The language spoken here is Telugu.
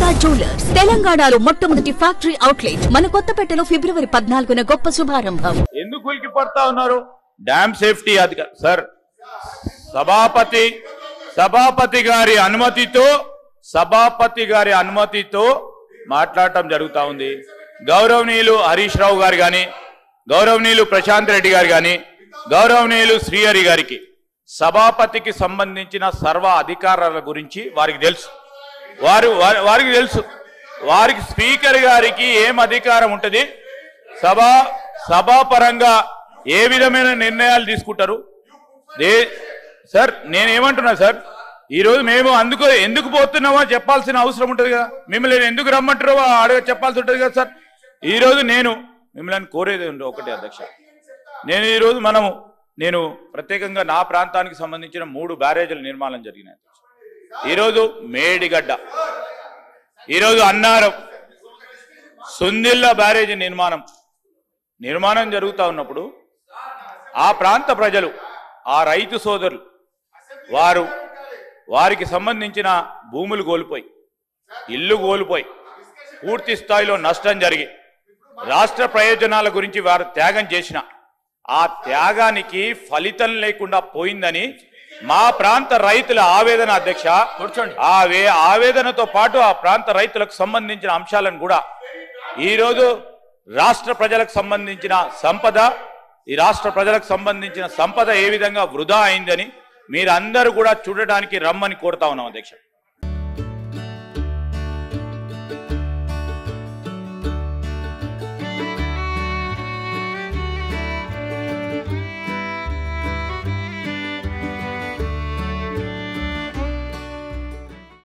శారదా జ్యువెలర్స్ తెలంగాణలో మొట్టమొదటి ఫ్యాక్టరీ అవుట్లెట్ మన కొత్తపేటలో ఫిబ్రవరి పద్నాలుగున గొప్ప శుభారంభం ఎందుకు ఉలికి పడతా ఉన్నారు డ్యామ్ సేఫ్టీ అధికారి సార్ సభాపతి సభాపతి గారి అనుమతితో సభాపతి గారి అనుమతితో మాట్లాడటం జరుగుతా ఉంది గౌరవనీయులు హరీష్ రావు గారు కానీ గౌరవనీయులు ప్రశాంత్ రెడ్డి గారు కానీ గౌరవనీయులు శ్రీహరి గారికి సభాపతికి సంబంధించిన సర్వ అధికారాల గురించి వారికి తెలుసు వారు వారి- వారికి తెలుసు వారికి స్పీకర్ గారికి ఏం అధికారం ఉంటుంది సభ సభాపరంగా ఏ విధమైన నిర్ణయాలు తీసుకుంటారు దే సార్ నేనేమంటున్నా సార్ ఈ రోజు మేము అందుకు ఎందుకు పోతున్నామో చెప్పాల్సిన అవసరం ఉంటుంది కదా మిమ్మల్ని ఎందుకు రమ్మంటారో అడగ చెప్పాల్సి ఉంటుంది కదా సార్ ఈ రోజు నేను మిమ్మల్ని కోరేది ఉంది ఒకటి అధ్యక్ష నేను ఈ రోజు మనము నేను ప్రత్యేకంగా నా ప్రాంతానికి సంబంధించిన మూడు బ్యారేజీల నిర్మాణం జరిగినాయి ఈరోజు మేడిగడ్డ ఈరోజు అన్నారం సుందిల్ల బ్యారేజీ నిర్మాణం నిర్మాణం జరుగుతూ ఉన్నప్పుడు ఆ ప్రాంత ప్రజలు ఆ రైతు సోదరులు వారు వారికి సంబంధించిన భూములు కోల్పోయి ఇల్లు కోల్పోయి పూర్తి స్థాయిలో నష్టం జరిగి రాష్ట్ర ప్రయోజనాల గురించి వారు త్యాగం చేసిన ఆ త్యాగానికి ఫలితం లేకుండా పోయిందని మా ప్రాంత రైతుల ఆవేదన అధ్యక్ష కూర్చోండి ఆ వే ఆవేదనతో పాటు ఆ ప్రాంత రైతులకు సంబంధించిన అంశాలను కూడా ఈరోజు రాష్ట్ర ప్రజలకు సంబంధించిన సంపద ఈ రాష్ట్ర ప్రజలకు సంబంధించిన సంపద ఏ విధంగా వృధా అయిందని మీరందరూ కూడా చూడడానికి రమ్మని కోరుతా ఉన్నాం అధ్యక్ష